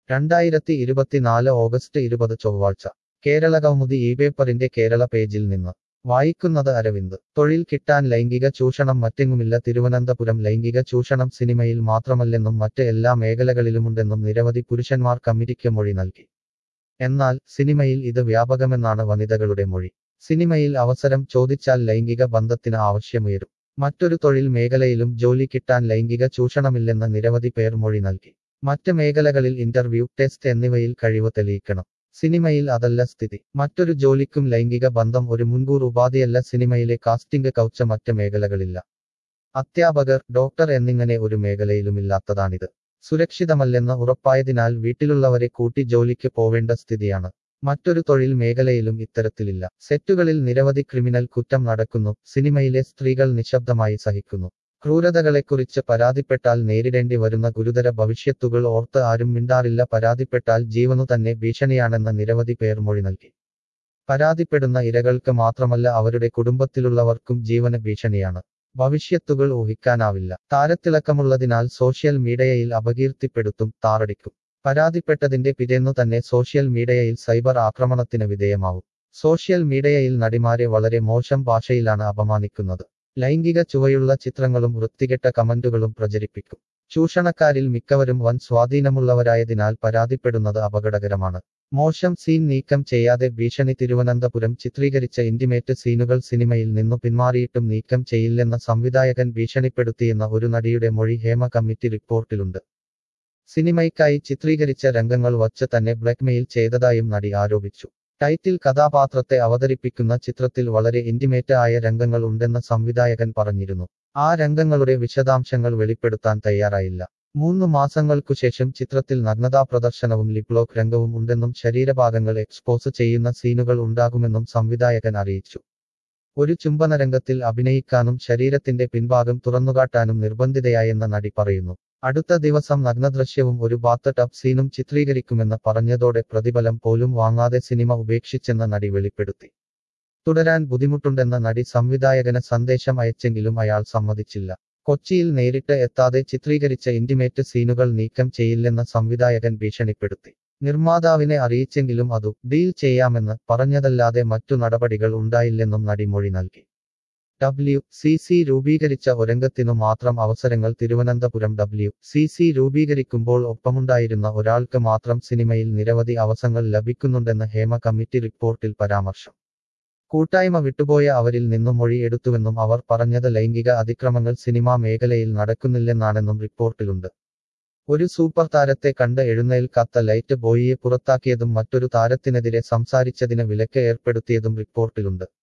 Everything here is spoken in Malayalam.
രണ്ടായിരത്തി ഇരുപത്തിനാല് ഓഗസ്റ്റ് ഇരുപത് ചൊവ്വാഴ്ച കേരള കൗമുദി ഈ പേപ്പറിന്റെ കേരള പേജിൽ നിന്ന് വായിക്കുന്നത് അരവിന്ദ് തൊഴിൽ കിട്ടാൻ ലൈംഗിക ചൂഷണം മറ്റെങ്ങുമില്ല തിരുവനന്തപുരം ലൈംഗിക ചൂഷണം സിനിമയിൽ മാത്രമല്ലെന്നും മറ്റ് എല്ലാ മേഖലകളിലുമുണ്ടെന്നും നിരവധി പുരുഷന്മാർ കമ്മിറ്റിക്ക് മൊഴി നൽകി എന്നാൽ സിനിമയിൽ ഇത് വ്യാപകമെന്നാണ് വനിതകളുടെ മൊഴി സിനിമയിൽ അവസരം ചോദിച്ചാൽ ലൈംഗിക ബന്ധത്തിന് ആവശ്യമുയരും മറ്റൊരു തൊഴിൽ മേഖലയിലും ജോലി കിട്ടാൻ ലൈംഗിക ചൂഷണമില്ലെന്ന് നിരവധി പേർ മൊഴി നൽകി മറ്റ് മേഖലകളിൽ ഇന്റർവ്യൂ ടെസ്റ്റ് എന്നിവയിൽ കഴിവ് തെളിയിക്കണം സിനിമയിൽ അതല്ല സ്ഥിതി മറ്റൊരു ജോലിക്കും ലൈംഗിക ബന്ധം ഒരു മുൻകൂർ ഉപാധിയല്ല സിനിമയിലെ കാസ്റ്റിംഗ് കൗച്ച മറ്റ് മേഖലകളില്ല അധ്യാപകർ ഡോക്ടർ എന്നിങ്ങനെ ഒരു മേഖലയിലുമില്ലാത്തതാണിത് സുരക്ഷിതമല്ലെന്ന് ഉറപ്പായതിനാൽ വീട്ടിലുള്ളവരെ കൂട്ടി ജോലിക്ക് പോവേണ്ട സ്ഥിതിയാണ് മറ്റൊരു തൊഴിൽ മേഖലയിലും ഇത്തരത്തിലില്ല സെറ്റുകളിൽ നിരവധി ക്രിമിനൽ കുറ്റം നടക്കുന്നു സിനിമയിലെ സ്ത്രീകൾ നിശബ്ദമായി സഹിക്കുന്നു ക്രൂരതകളെക്കുറിച്ച് പരാതിപ്പെട്ടാൽ നേരിടേണ്ടി വരുന്ന ഗുരുതര ഭവിഷ്യത്തുകൾ ഓർത്ത് ആരും മിണ്ടാറില്ല പരാതിപ്പെട്ടാൽ ജീവനു തന്നെ ഭീഷണിയാണെന്ന് നിരവധി പേർ മൊഴി നൽകി പരാതിപ്പെടുന്ന ഇരകൾക്ക് മാത്രമല്ല അവരുടെ കുടുംബത്തിലുള്ളവർക്കും ജീവന് ഭീഷണിയാണ് ഭവിഷ്യത്തുകൾ ഊഹിക്കാനാവില്ല താരത്തിളക്കമുള്ളതിനാൽ സോഷ്യൽ മീഡിയയിൽ അപകീർത്തിപ്പെടുത്തും താറടിക്കും പരാതിപ്പെട്ടതിന്റെ പിറ്റേന്നു തന്നെ സോഷ്യൽ മീഡിയയിൽ സൈബർ ആക്രമണത്തിന് വിധേയമാവും സോഷ്യൽ മീഡിയയിൽ നടിമാരെ വളരെ മോശം ഭാഷയിലാണ് അപമാനിക്കുന്നത് ലൈംഗിക ചുവയുള്ള ചിത്രങ്ങളും വൃത്തികെട്ട കമന്റുകളും പ്രചരിപ്പിക്കും ചൂഷണക്കാരിൽ മിക്കവരും വൻ സ്വാധീനമുള്ളവരായതിനാൽ പരാതിപ്പെടുന്നത് അപകടകരമാണ് മോശം സീൻ നീക്കം ചെയ്യാതെ ഭീഷണി തിരുവനന്തപുരം ചിത്രീകരിച്ച ഇന്റിമേറ്റ് സീനുകൾ സിനിമയിൽ നിന്നു പിന്മാറിയിട്ടും നീക്കം ചെയ്യില്ലെന്ന സംവിധായകൻ ഭീഷണിപ്പെടുത്തിയെന്ന ഒരു നടിയുടെ മൊഴി ഹേമ കമ്മിറ്റി റിപ്പോർട്ടിലുണ്ട് സിനിമയ്ക്കായി ചിത്രീകരിച്ച രംഗങ്ങൾ വച്ച് തന്നെ ബ്ലാക്ക്മെയിൽ ചെയ്തതായും നടി ആരോപിച്ചു ടൈറ്റിൽ കഥാപാത്രത്തെ അവതരിപ്പിക്കുന്ന ചിത്രത്തിൽ വളരെ ഇന്റിമേറ്റ് ആയ രംഗങ്ങൾ ഉണ്ടെന്ന് സംവിധായകൻ പറഞ്ഞിരുന്നു ആ രംഗങ്ങളുടെ വിശദാംശങ്ങൾ വെളിപ്പെടുത്താൻ തയ്യാറായില്ല മൂന്ന് മാസങ്ങൾക്കുശേഷം ചിത്രത്തിൽ നഗ്നതാ പ്രദർശനവും ലിപ്ലോക്ക് രംഗവും ഉണ്ടെന്നും ശരീരഭാഗങ്ങൾ എക്സ്പോസ് ചെയ്യുന്ന സീനുകൾ ഉണ്ടാകുമെന്നും സംവിധായകൻ അറിയിച്ചു ഒരു ചുംബന രംഗത്തിൽ അഭിനയിക്കാനും ശരീരത്തിന്റെ പിൻഭാഗം തുറന്നുകാട്ടാനും നിർബന്ധിതയായെന്ന നടി പറയുന്നു അടുത്ത ദിവസം നഗ്നദൃശ്യവും ഒരു ബാത്ത് ടബ് സീനും ചിത്രീകരിക്കുമെന്ന് പറഞ്ഞതോടെ പ്രതിഫലം പോലും വാങ്ങാതെ സിനിമ ഉപേക്ഷിച്ചെന്ന നടി വെളിപ്പെടുത്തി തുടരാൻ ബുദ്ധിമുട്ടുണ്ടെന്ന നടി സംവിധായകന് സന്ദേശം അയച്ചെങ്കിലും അയാൾ സമ്മതിച്ചില്ല കൊച്ചിയിൽ നേരിട്ട് എത്താതെ ചിത്രീകരിച്ച ഇന്റിമേറ്റ് സീനുകൾ നീക്കം ചെയ്യില്ലെന്ന സംവിധായകൻ ഭീഷണിപ്പെടുത്തി നിർമ്മാതാവിനെ അറിയിച്ചെങ്കിലും അതു ഡീൽ ചെയ്യാമെന്ന് പറഞ്ഞതല്ലാതെ മറ്റു നടപടികൾ ഉണ്ടായില്ലെന്നും നടി മൊഴി നൽകി ഡബ്ല്യു സി സി രൂപീകരിച്ച ഒരംഗത്തിനു മാത്രം അവസരങ്ങൾ തിരുവനന്തപുരം ഡബ്ല്യു സി സി രൂപീകരിക്കുമ്പോൾ ഒപ്പമുണ്ടായിരുന്ന ഒരാൾക്ക് മാത്രം സിനിമയിൽ നിരവധി അവസരങ്ങൾ ലഭിക്കുന്നുണ്ടെന്ന് ഹേമ കമ്മിറ്റി റിപ്പോർട്ടിൽ പരാമർശം കൂട്ടായ്മ വിട്ടുപോയ അവരിൽ നിന്നും മൊഴി എടുത്തുവെന്നും അവർ പറഞ്ഞത് ലൈംഗിക അതിക്രമങ്ങൾ സിനിമാ മേഖലയിൽ നടക്കുന്നില്ലെന്നാണെന്നും റിപ്പോർട്ടിലുണ്ട് ഒരു സൂപ്പർ താരത്തെ കണ്ട് എഴുന്നേൽക്കാത്ത ലൈറ്റ് ബോയിയെ പുറത്താക്കിയതും മറ്റൊരു താരത്തിനെതിരെ സംസാരിച്ചതിന് വിലക്ക് ഏർപ്പെടുത്തിയതും റിപ്പോർട്ടിലുണ്ട്